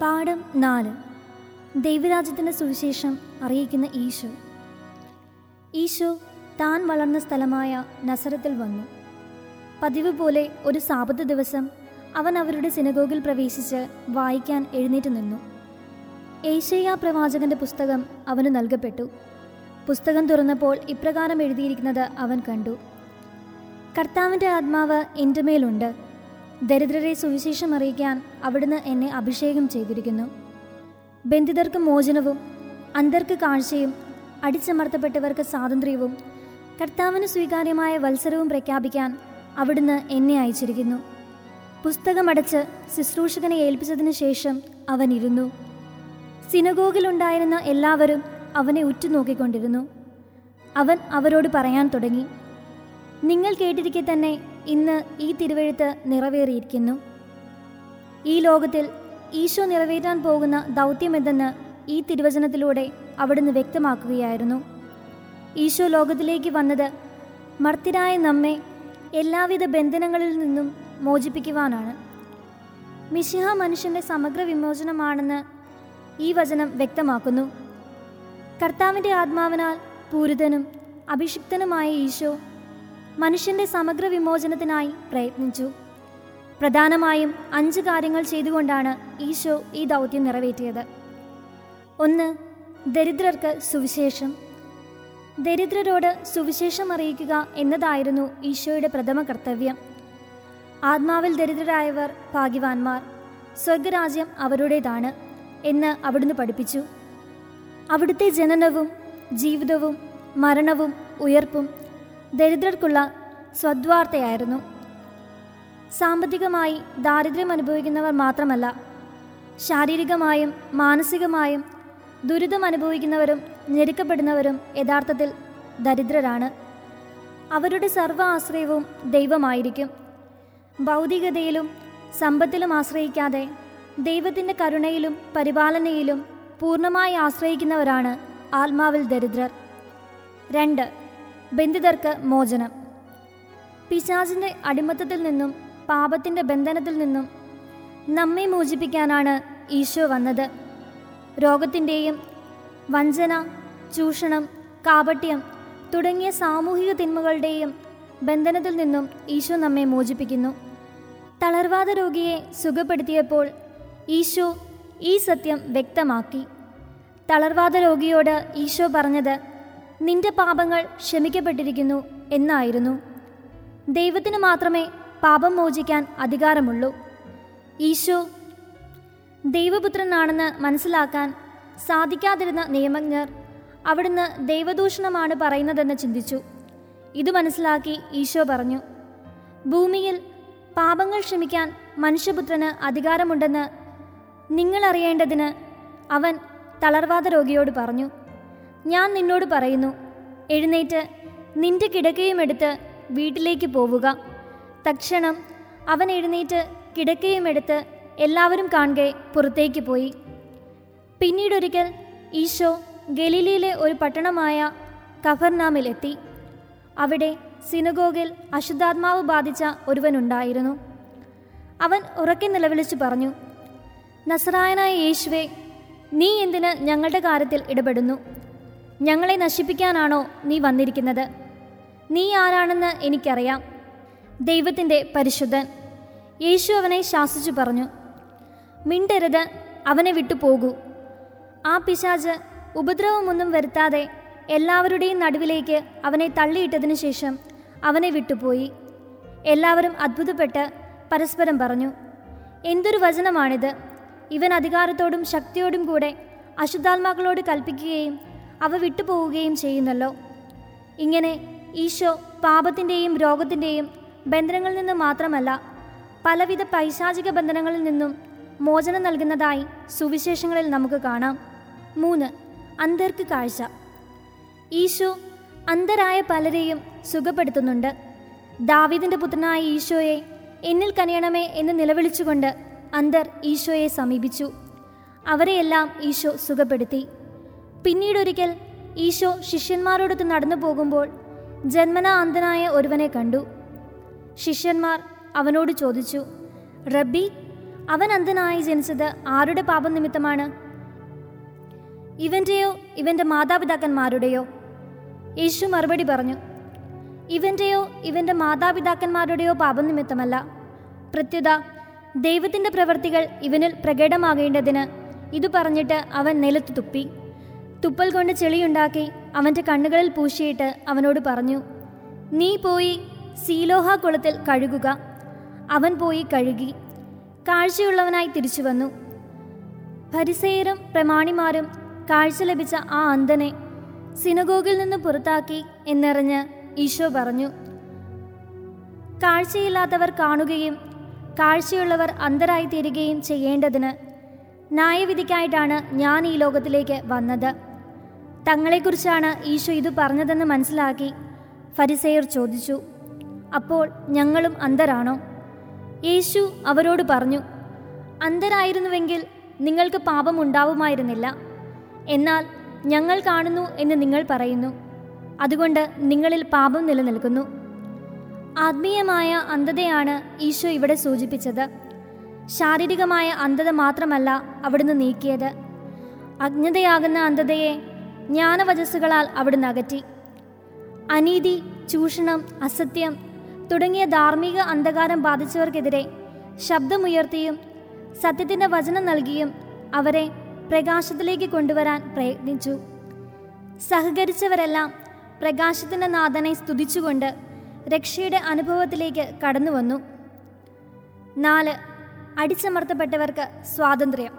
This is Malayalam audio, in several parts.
പാഠം നാല് ദൈവരാജ്യത്തിൻ്റെ സുവിശേഷം അറിയിക്കുന്ന ഈശോ ഈശോ താൻ വളർന്ന സ്ഥലമായ നസറത്തിൽ വന്നു പതിവ് പോലെ ഒരു സാപത്ത് ദിവസം അവൻ അവരുടെ സിനഗോഗിൽ പ്രവേശിച്ച് വായിക്കാൻ എഴുന്നേറ്റ് നിന്നു ഏഷ്യ പ്രവാചകന്റെ പുസ്തകം അവന് നൽകപ്പെട്ടു പുസ്തകം തുറന്നപ്പോൾ ഇപ്രകാരം എഴുതിയിരിക്കുന്നത് അവൻ കണ്ടു കർത്താവിൻ്റെ ആത്മാവ് എൻ്റെ മേലുണ്ട് ദരിദ്രരെ സുവിശേഷം അറിയിക്കാൻ അവിടുന്ന് എന്നെ അഭിഷേകം ചെയ്തിരിക്കുന്നു ബന്ധിതർക്ക് മോചനവും അന്തർക്ക് കാഴ്ചയും അടിച്ചമർത്തപ്പെട്ടവർക്ക് സ്വാതന്ത്ര്യവും കർത്താവിന് സ്വീകാര്യമായ വത്സരവും പ്രഖ്യാപിക്കാൻ അവിടുന്ന് എന്നെ അയച്ചിരിക്കുന്നു പുസ്തകമടച്ച് ശുശ്രൂഷകനെ ഏൽപ്പിച്ചതിന് ശേഷം അവൻ ഇരുന്നു സിനഗോഗിലുണ്ടായിരുന്ന എല്ലാവരും അവനെ ഉറ്റുനോക്കിക്കൊണ്ടിരുന്നു അവൻ അവരോട് പറയാൻ തുടങ്ങി നിങ്ങൾ കേട്ടിരിക്കെ തന്നെ ഇന്ന് ഈ തിരുവഴുത്ത് നിറവേറിയിരിക്കുന്നു ഈ ലോകത്തിൽ ഈശോ നിറവേറ്റാൻ പോകുന്ന ദൗത്യമെന്തെന്ന് ഈ തിരുവചനത്തിലൂടെ അവിടുന്ന് വ്യക്തമാക്കുകയായിരുന്നു ഈശോ ലോകത്തിലേക്ക് വന്നത് മർത്തിരായ നമ്മെ എല്ലാവിധ ബന്ധനങ്ങളിൽ നിന്നും മോചിപ്പിക്കുവാനാണ് മിശിഹ മനുഷ്യന്റെ സമഗ്ര വിമോചനമാണെന്ന് ഈ വചനം വ്യക്തമാക്കുന്നു കർത്താവിൻ്റെ ആത്മാവിനാൽ പൂരിതനും അഭിഷിക്തനുമായ ഈശോ മനുഷ്യന്റെ സമഗ്ര വിമോചനത്തിനായി പ്രയത്നിച്ചു പ്രധാനമായും അഞ്ച് കാര്യങ്ങൾ ചെയ്തുകൊണ്ടാണ് ഈശോ ഈ ദൗത്യം നിറവേറ്റിയത് ഒന്ന് ദരിദ്രർക്ക് സുവിശേഷം ദരിദ്രരോട് സുവിശേഷം അറിയിക്കുക എന്നതായിരുന്നു ഈശോയുടെ പ്രഥമ കർത്തവ്യം ആത്മാവിൽ ദരിദ്രരായവർ ഭാഗ്യവാന്മാർ സ്വർഗരാജ്യം അവരുടേതാണ് എന്ന് അവിടുന്ന് പഠിപ്പിച്ചു അവിടുത്തെ ജനനവും ജീവിതവും മരണവും ഉയർപ്പും ദരിദ്രർക്കുള്ള സ്വദ്വാർത്തയായിരുന്നു സാമ്പത്തികമായി ദാരിദ്ര്യം അനുഭവിക്കുന്നവർ മാത്രമല്ല ശാരീരികമായും മാനസികമായും ദുരിതം അനുഭവിക്കുന്നവരും ഞെരുക്കപ്പെടുന്നവരും യഥാർത്ഥത്തിൽ ദരിദ്രരാണ് അവരുടെ സർവ്വ ആശ്രയവും ദൈവമായിരിക്കും ഭൗതികതയിലും സമ്പത്തിലും ആശ്രയിക്കാതെ ദൈവത്തിൻ്റെ കരുണയിലും പരിപാലനയിലും പൂർണ്ണമായി ആശ്രയിക്കുന്നവരാണ് ആത്മാവിൽ ദരിദ്രർ രണ്ട് ബന്ധിതർക്ക് മോചനം പിശാചിൻ്റെ അടിമത്തത്തിൽ നിന്നും പാപത്തിൻ്റെ ബന്ധനത്തിൽ നിന്നും നമ്മെ മോചിപ്പിക്കാനാണ് ഈശോ വന്നത് രോഗത്തിൻ്റെയും വഞ്ചന ചൂഷണം കാപട്യം തുടങ്ങിയ സാമൂഹിക തിന്മകളുടെയും ബന്ധനത്തിൽ നിന്നും ഈശോ നമ്മെ മോചിപ്പിക്കുന്നു തളർവാദ രോഗിയെ സുഖപ്പെടുത്തിയപ്പോൾ ഈശോ ഈ സത്യം വ്യക്തമാക്കി തളർവാദ രോഗിയോട് ഈശോ പറഞ്ഞത് നിന്റെ പാപങ്ങൾ ക്ഷമിക്കപ്പെട്ടിരിക്കുന്നു എന്നായിരുന്നു ദൈവത്തിന് മാത്രമേ പാപം മോചിക്കാൻ അധികാരമുള്ളൂ ഈശോ ദൈവപുത്രനാണെന്ന് മനസ്സിലാക്കാൻ സാധിക്കാതിരുന്ന നിയമജ്ഞർ അവിടുന്ന് ദൈവദൂഷണമാണ് പറയുന്നതെന്ന് ചിന്തിച്ചു ഇത് മനസ്സിലാക്കി ഈശോ പറഞ്ഞു ഭൂമിയിൽ പാപങ്ങൾ ക്ഷമിക്കാൻ മനുഷ്യപുത്രന് അധികാരമുണ്ടെന്ന് നിങ്ങൾ അറിയേണ്ടതിന് അവൻ തളർവാദ രോഗിയോട് പറഞ്ഞു ഞാൻ നിന്നോട് പറയുന്നു എഴുന്നേറ്റ് നിന്റെ കിടക്കയും എടുത്ത് വീട്ടിലേക്ക് പോവുക തക്ഷണം അവൻ എഴുന്നേറ്റ് കിടക്കയും എടുത്ത് എല്ലാവരും കാണുകെ പുറത്തേക്ക് പോയി പിന്നീടൊരിക്കൽ ഈശോ ഗലീലയിലെ ഒരു പട്ടണമായ കഫർനാമിലെത്തി അവിടെ സിനഗോഗിൽ അശുദ്ധാത്മാവ് ബാധിച്ച ഒരുവനുണ്ടായിരുന്നു അവൻ ഉറക്കെ നിലവിളിച്ചു പറഞ്ഞു നസറായനായ യേശുവെ നീ എന്തിന് ഞങ്ങളുടെ കാര്യത്തിൽ ഇടപെടുന്നു ഞങ്ങളെ നശിപ്പിക്കാനാണോ നീ വന്നിരിക്കുന്നത് നീ ആരാണെന്ന് എനിക്കറിയാം ദൈവത്തിൻ്റെ പരിശുദ്ധൻ യേശു അവനെ ശാസിച്ചു പറഞ്ഞു മിണ്ടരുത് അവനെ വിട്ടു പോകൂ ആ പിശാജ് ഉപദ്രവമൊന്നും വരുത്താതെ എല്ലാവരുടെയും നടുവിലേക്ക് അവനെ തള്ളിയിട്ടതിനു ശേഷം അവനെ വിട്ടുപോയി എല്ലാവരും അത്ഭുതപ്പെട്ട് പരസ്പരം പറഞ്ഞു എന്തൊരു വചനമാണിത് ഇവൻ അധികാരത്തോടും ശക്തിയോടും കൂടെ അശുദ്ധാത്മാക്കളോട് കൽപ്പിക്കുകയും അവ വിട്ടുപോവുകയും ചെയ്യുന്നല്ലോ ഇങ്ങനെ ഈശോ പാപത്തിൻ്റെയും രോഗത്തിൻ്റെയും ബന്ധനങ്ങളിൽ നിന്ന് മാത്രമല്ല പലവിധ പൈശാചിക ബന്ധനങ്ങളിൽ നിന്നും മോചനം നൽകുന്നതായി സുവിശേഷങ്ങളിൽ നമുക്ക് കാണാം മൂന്ന് അന്തർക്ക് കാഴ്ച ഈശോ അന്ധരായ പലരെയും സുഖപ്പെടുത്തുന്നുണ്ട് ദാവീദിന്റെ പുത്രനായ ഈശോയെ എന്നിൽ കനിയണമേ എന്ന് നിലവിളിച്ചുകൊണ്ട് അന്തർ ഈശോയെ സമീപിച്ചു അവരെയെല്ലാം ഈശോ സുഖപ്പെടുത്തി പിന്നീടൊരിക്കൽ ഈശോ ശിഷ്യന്മാരോടൊത്ത് നടന്നു പോകുമ്പോൾ ജന്മനാ അന്ധനായ ഒരുവനെ കണ്ടു ശിഷ്യന്മാർ അവനോട് ചോദിച്ചു റബ്ബി അവൻ അന്ധനായി ജനിച്ചത് ആരുടെ പാപം നിമിത്തമാണ് ഇവന്റെയോ ഇവന്റെ മാതാപിതാക്കന്മാരുടെയോ യേശു മറുപടി പറഞ്ഞു ഇവന്റെയോ ഇവന്റെ മാതാപിതാക്കന്മാരുടെയോ പാപം നിമിത്തമല്ല പ്രത്യുത ദൈവത്തിന്റെ പ്രവൃത്തികൾ ഇവനിൽ പ്രകടമാകേണ്ടതിന് ഇത് പറഞ്ഞിട്ട് അവൻ നിലത്ത് തുപ്പി തുപ്പൽ കൊണ്ട് ചെളിയുണ്ടാക്കി അവന്റെ കണ്ണുകളിൽ പൂശിയിട്ട് അവനോട് പറഞ്ഞു നീ പോയി സീലോഹ കുളത്തിൽ കഴുകുക അവൻ പോയി കഴുകി കാഴ്ചയുള്ളവനായി തിരിച്ചു വന്നു പരിസയരും പ്രമാണിമാരും കാഴ്ച ലഭിച്ച ആ അന്ധനെ സിനഗോഗിൽ നിന്ന് പുറത്താക്കി എന്നറിഞ്ഞ് ഈശോ പറഞ്ഞു കാഴ്ചയില്ലാത്തവർ കാണുകയും കാഴ്ചയുള്ളവർ അന്ധരായി തീരുകയും ചെയ്യേണ്ടതിന് ന്യായവിധിക്കായിട്ടാണ് ഞാൻ ഈ ലോകത്തിലേക്ക് വന്നത് തങ്ങളെക്കുറിച്ചാണ് ഈശോ ഇത് പറഞ്ഞതെന്ന് മനസ്സിലാക്കി ഫരിസേയർ ചോദിച്ചു അപ്പോൾ ഞങ്ങളും അന്ധരാണോ യേശു അവരോട് പറഞ്ഞു അന്ധരായിരുന്നുവെങ്കിൽ നിങ്ങൾക്ക് പാപം ഉണ്ടാവുമായിരുന്നില്ല എന്നാൽ ഞങ്ങൾ കാണുന്നു എന്ന് നിങ്ങൾ പറയുന്നു അതുകൊണ്ട് നിങ്ങളിൽ പാപം നിലനിൽക്കുന്നു ആത്മീയമായ അന്ധതയാണ് ഈശോ ഇവിടെ സൂചിപ്പിച്ചത് ശാരീരികമായ അന്ധത മാത്രമല്ല അവിടുന്ന് നീക്കിയത് അജ്ഞതയാകുന്ന അന്ധതയെ ജ്ഞാനവചസ്സുകളാൽ അവിടുന്ന് അകറ്റി അനീതി ചൂഷണം അസത്യം തുടങ്ങിയ ധാർമ്മിക അന്ധകാരം ബാധിച്ചവർക്കെതിരെ ശബ്ദമുയർത്തിയും സത്യത്തിൻ്റെ വചനം നൽകിയും അവരെ പ്രകാശത്തിലേക്ക് കൊണ്ടുവരാൻ പ്രയത്നിച്ചു സഹകരിച്ചവരെല്ലാം പ്രകാശത്തിൻ്റെ നാഥനെ സ്തുതിച്ചുകൊണ്ട് രക്ഷയുടെ അനുഭവത്തിലേക്ക് കടന്നു വന്നു നാല് അടിച്ചമർത്തപ്പെട്ടവർക്ക് സ്വാതന്ത്ര്യം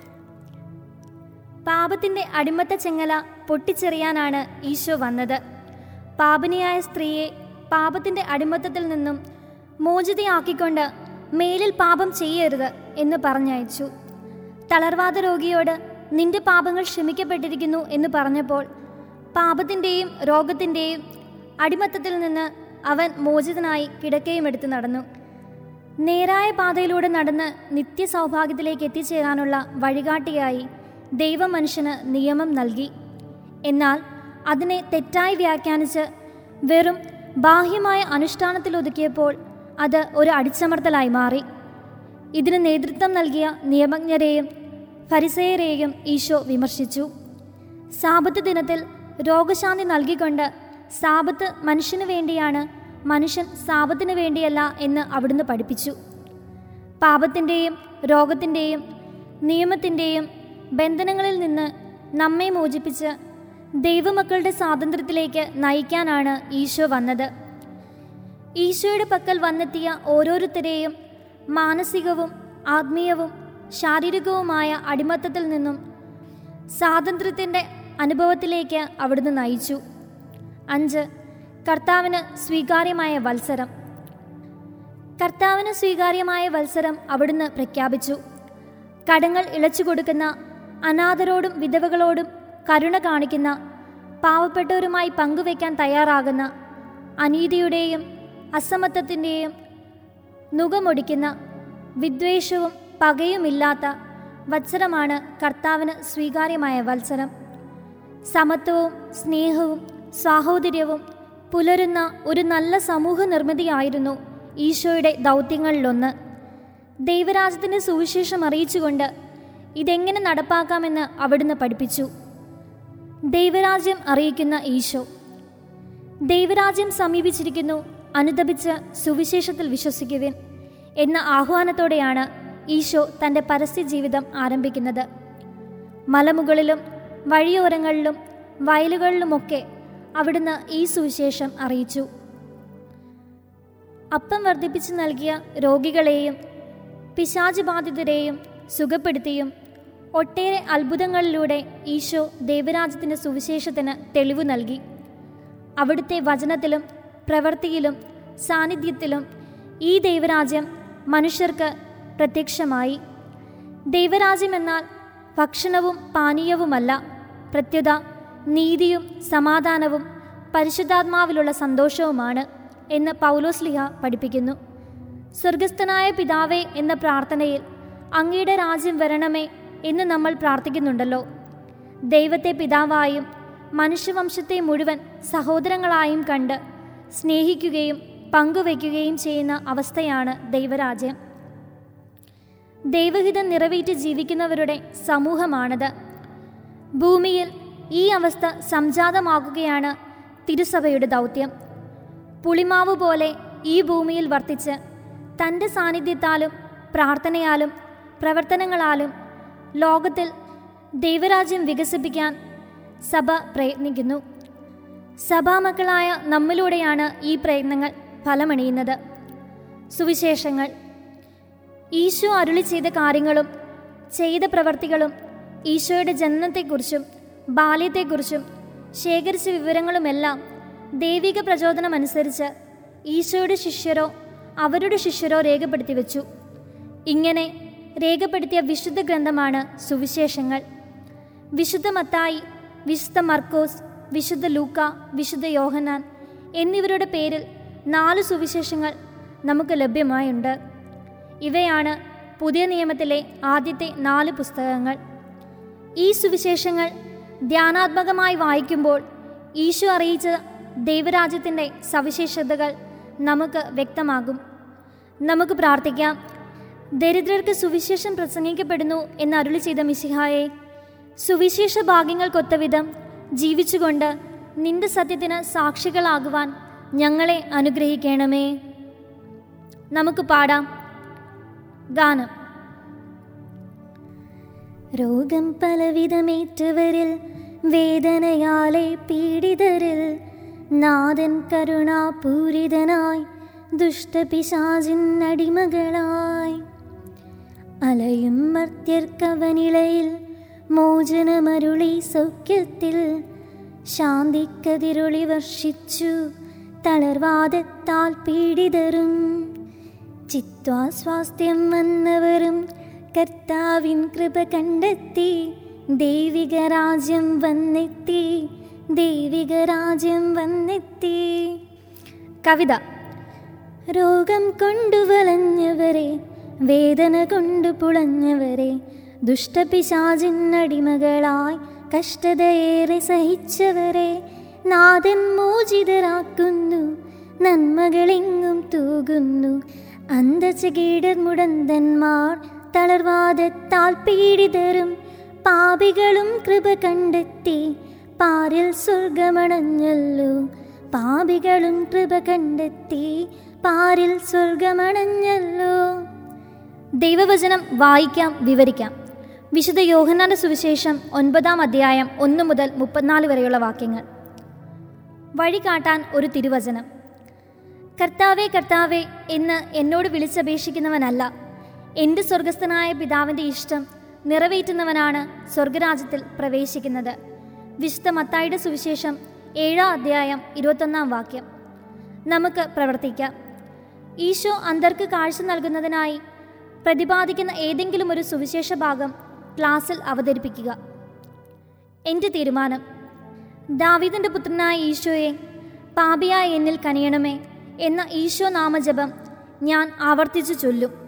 പാപത്തിൻ്റെ അടിമത്ത ചെങ്ങല പൊട്ടിച്ചെറിയാനാണ് ഈശോ വന്നത് പാപനിയായ സ്ത്രീയെ പാപത്തിൻ്റെ അടിമത്തത്തിൽ നിന്നും മോചിതയാക്കിക്കൊണ്ട് മേലിൽ പാപം ചെയ്യരുത് എന്ന് പറഞ്ഞയച്ചു തളർവാദ രോഗിയോട് നിന്റെ പാപങ്ങൾ ക്ഷമിക്കപ്പെട്ടിരിക്കുന്നു എന്ന് പറഞ്ഞപ്പോൾ പാപത്തിൻ്റെയും രോഗത്തിൻ്റെയും അടിമത്തത്തിൽ നിന്ന് അവൻ മോചിതനായി കിടക്കയും എടുത്ത് നടന്നു നേരായ പാതയിലൂടെ നടന്ന് നിത്യസൗഭാഗ്യത്തിലേക്ക് എത്തിച്ചേരാനുള്ള വഴികാട്ടിയായി ദൈവം മനുഷ്യന് നിയമം നൽകി എന്നാൽ അതിനെ തെറ്റായി വ്യാഖ്യാനിച്ച് വെറും ബാഹ്യമായ അനുഷ്ഠാനത്തിൽ ഒതുക്കിയപ്പോൾ അത് ഒരു അടിച്ചമർത്തലായി മാറി ഇതിന് നേതൃത്വം നൽകിയ നിയമജ്ഞരെയും ഫരിസയരെയും ഈശോ വിമർശിച്ചു സാപത്ത് ദിനത്തിൽ രോഗശാന്തി നൽകിക്കൊണ്ട് സാപത്ത് മനുഷ്യന് വേണ്ടിയാണ് മനുഷ്യൻ സാപത്തിന് വേണ്ടിയല്ല എന്ന് അവിടുന്ന് പഠിപ്പിച്ചു പാപത്തിൻ്റെയും രോഗത്തിൻ്റെയും നിയമത്തിൻ്റെയും ബന്ധനങ്ങളിൽ നിന്ന് നമ്മെ മോചിപ്പിച്ച് ദൈവമക്കളുടെ സ്വാതന്ത്ര്യത്തിലേക്ക് നയിക്കാനാണ് ഈശോ വന്നത് ഈശോയുടെ പക്കൽ വന്നെത്തിയ ഓരോരുത്തരെയും മാനസികവും ആത്മീയവും ശാരീരികവുമായ അടിമത്തത്തിൽ നിന്നും സ്വാതന്ത്ര്യത്തിൻ്റെ അനുഭവത്തിലേക്ക് അവിടുന്ന് നയിച്ചു അഞ്ച് കർത്താവിന് സ്വീകാര്യമായ വത്സരം കർത്താവിന് സ്വീകാര്യമായ വത്സരം അവിടുന്ന് പ്രഖ്യാപിച്ചു കടങ്ങൾ ഇളച്ചു കൊടുക്കുന്ന അനാഥരോടും വിധവകളോടും കരുണ കാണിക്കുന്ന പാവപ്പെട്ടവരുമായി പങ്കുവയ്ക്കാൻ തയ്യാറാകുന്ന അനീതിയുടെയും അസമത്വത്തിൻ്റെയും നുകമൊടിക്കുന്ന വിദ്വേഷവും പകയുമില്ലാത്ത വത്സരമാണ് കർത്താവിന് സ്വീകാര്യമായ വത്സരം സമത്വവും സ്നേഹവും സാഹോദര്യവും പുലരുന്ന ഒരു നല്ല സമൂഹ നിർമ്മിതിയായിരുന്നു ഈശോയുടെ ദൗത്യങ്ങളിലൊന്ന് ദൈവരാജ്യത്തിൻ്റെ സുവിശേഷം അറിയിച്ചുകൊണ്ട് ഇതെങ്ങനെ നടപ്പാക്കാമെന്ന് അവിടുന്ന് പഠിപ്പിച്ചു ദൈവരാജ്യം അറിയിക്കുന്ന ഈശോ ദൈവരാജ്യം സമീപിച്ചിരിക്കുന്നു അനുദപിച്ച് സുവിശേഷത്തിൽ വിശ്വസിക്കുവിൻ എന്ന ആഹ്വാനത്തോടെയാണ് ഈശോ തൻ്റെ പരസ്യ ജീവിതം ആരംഭിക്കുന്നത് മലമുകളിലും വഴിയോരങ്ങളിലും വയലുകളിലുമൊക്കെ അവിടുന്ന് ഈ സുവിശേഷം അറിയിച്ചു അപ്പം വർദ്ധിപ്പിച്ചു നൽകിയ രോഗികളെയും പിശാച് ബാധിതരെയും സുഖപ്പെടുത്തിയും ഒട്ടേറെ അത്ഭുതങ്ങളിലൂടെ ഈശോ ദൈവരാജ്യത്തിൻ്റെ സുവിശേഷത്തിന് തെളിവ് നൽകി അവിടുത്തെ വചനത്തിലും പ്രവൃത്തിയിലും സാന്നിധ്യത്തിലും ഈ ദൈവരാജ്യം മനുഷ്യർക്ക് പ്രത്യക്ഷമായി ദൈവരാജ്യം എന്നാൽ ഭക്ഷണവും പാനീയവുമല്ല പ്രത്യുത നീതിയും സമാധാനവും പരിശുദ്ധാത്മാവിലുള്ള സന്തോഷവുമാണ് എന്ന് പൗലോസ്ലിഹ പഠിപ്പിക്കുന്നു സ്വർഗസ്ഥനായ പിതാവേ എന്ന പ്രാർത്ഥനയിൽ അങ്ങയുടെ രാജ്യം വരണമേ എന്ന് നമ്മൾ പ്രാർത്ഥിക്കുന്നുണ്ടല്ലോ ദൈവത്തെ പിതാവായും മനുഷ്യവംശത്തെ മുഴുവൻ സഹോദരങ്ങളായും കണ്ട് സ്നേഹിക്കുകയും പങ്കുവയ്ക്കുകയും ചെയ്യുന്ന അവസ്ഥയാണ് ദൈവരാജ്യം ദൈവഹിതം നിറവേറ്റി ജീവിക്കുന്നവരുടെ സമൂഹമാണത് ഭൂമിയിൽ ഈ അവസ്ഥ സംജാതമാകുകയാണ് തിരുസഭയുടെ ദൗത്യം പുളിമാവ് പോലെ ഈ ഭൂമിയിൽ വർത്തിച്ച് തൻ്റെ സാന്നിധ്യത്താലും പ്രാർത്ഥനയാലും പ്രവർത്തനങ്ങളാലും ലോകത്തിൽ ദൈവരാജ്യം വികസിപ്പിക്കാൻ സഭ പ്രയത്നിക്കുന്നു സഭാമക്കളായ നമ്മിലൂടെയാണ് ഈ പ്രയത്നങ്ങൾ ഫലമണിയുന്നത് സുവിശേഷങ്ങൾ ഈശോ അരുളി ചെയ്ത കാര്യങ്ങളും ചെയ്ത പ്രവർത്തികളും ഈശോയുടെ ജനനത്തെക്കുറിച്ചും ബാല്യത്തെക്കുറിച്ചും ശേഖരിച്ച വിവരങ്ങളുമെല്ലാം ദൈവിക പ്രചോദനമനുസരിച്ച് ഈശോയുടെ ശിഷ്യരോ അവരുടെ ശിഷ്യരോ രേഖപ്പെടുത്തി വെച്ചു ഇങ്ങനെ രേഖപ്പെടുത്തിയ വിശുദ്ധ ഗ്രന്ഥമാണ് സുവിശേഷങ്ങൾ വിശുദ്ധ മത്തായി വിശുദ്ധ മർക്കോസ് വിശുദ്ധ ലൂക്ക വിശുദ്ധ യോഹന്നാൻ എന്നിവരുടെ പേരിൽ നാല് സുവിശേഷങ്ങൾ നമുക്ക് ലഭ്യമായുണ്ട് ഇവയാണ് പുതിയ നിയമത്തിലെ ആദ്യത്തെ നാല് പുസ്തകങ്ങൾ ഈ സുവിശേഷങ്ങൾ ധ്യാനാത്മകമായി വായിക്കുമ്പോൾ ഈശോ അറിയിച്ച ദൈവരാജ്യത്തിൻ്റെ സവിശേഷതകൾ നമുക്ക് വ്യക്തമാകും നമുക്ക് പ്രാർത്ഥിക്കാം ദരിദ്രർക്ക് സുവിശേഷം പ്രസംഗിക്കപ്പെടുന്നു എന്ന് അരുളി ചെയ്ത മിശിഹായെ സുവിശേഷ ഭാഗ്യങ്ങൾക്കൊത്ത വിധം ജീവിച്ചുകൊണ്ട് നിന്റെ സത്യത്തിന് സാക്ഷികളാകുവാൻ ഞങ്ങളെ അനുഗ്രഹിക്കണമേ നമുക്ക് പാടാം ഗാനം രോഗം പലവിധമേറ്റവരിൽ വേദനയാലെ പീഡിതരിൽ നാഥൻ കരുണാപൂരിതനായി ദുഷ്ടപിശാചിൻ അടിമകളായി അലയും മർത്യർക്കവനിളയിൽ മോചനമരുളി സൗഖ്യത്തിൽ ശാന്തിക്കതിരൊളി വർഷിച്ചു തളർവാദത്താൽ പീഡിതരും ചിത്വാസ്വാസ്ഥ്യം വന്നവരും കർത്താവിൻ കൃപ കണ്ടെത്തി ദൈവിക രാജ്യം വന്നെത്തി ദൈവിക രാജ്യം വന്നെത്തി കവിത രോഗം കൊണ്ടു വലഞ്ഞവരെ വേദന കൊണ്ടു പുളഞ്ഞവരെ ദുഷ്ടപിശാചിന്നടിമകളായി കഷ്ടതയേറെ സഹിച്ചവരെ നാഥൻ മോചിതരാക്കുന്നു നന്മകളെങ്ങും തൂകുന്നു അന്തചകീടർ മുടന്തന്മാർ തളർവാദത്താൽ പീഡിതരും പാപികളും കൃപ കണ്ടെത്തി പാരിൽ സ്വർഗമണഞ്ഞല്ലോ പാപികളും കൃപ കണ്ടെത്തി പാരിൽ സ്വർഗമണഞ്ഞല്ലോ ദൈവവചനം വായിക്കാം വിവരിക്കാം വിശുദ്ധ യോഹന്നാന്റെ സുവിശേഷം ഒൻപതാം അധ്യായം ഒന്ന് മുതൽ മുപ്പത്തിനാല് വരെയുള്ള വാക്യങ്ങൾ വഴി കാട്ടാൻ ഒരു തിരുവചനം കർത്താവേ കർത്താവേ എന്ന് എന്നോട് വിളിച്ചപേക്ഷിക്കുന്നവനല്ല എൻ്റെ സ്വർഗസ്ഥനായ പിതാവിൻ്റെ ഇഷ്ടം നിറവേറ്റുന്നവനാണ് സ്വർഗരാജ്യത്തിൽ പ്രവേശിക്കുന്നത് വിശുദ്ധ മത്തായുടെ സുവിശേഷം ഏഴാം അധ്യായം ഇരുപത്തൊന്നാം വാക്യം നമുക്ക് പ്രവർത്തിക്കാം ഈശോ അന്തർക്ക് കാഴ്ച നൽകുന്നതിനായി പ്രതിപാദിക്കുന്ന ഏതെങ്കിലും ഒരു സുവിശേഷ ഭാഗം ക്ലാസ്സിൽ അവതരിപ്പിക്കുക എൻ്റെ തീരുമാനം ദാവീദിൻ്റെ പുത്രനായ ഈശോയെ പാപിയായ എന്നിൽ കനിയണമേ എന്ന ഈശോ നാമജപം ഞാൻ ആവർത്തിച്ചു ചൊല്ലും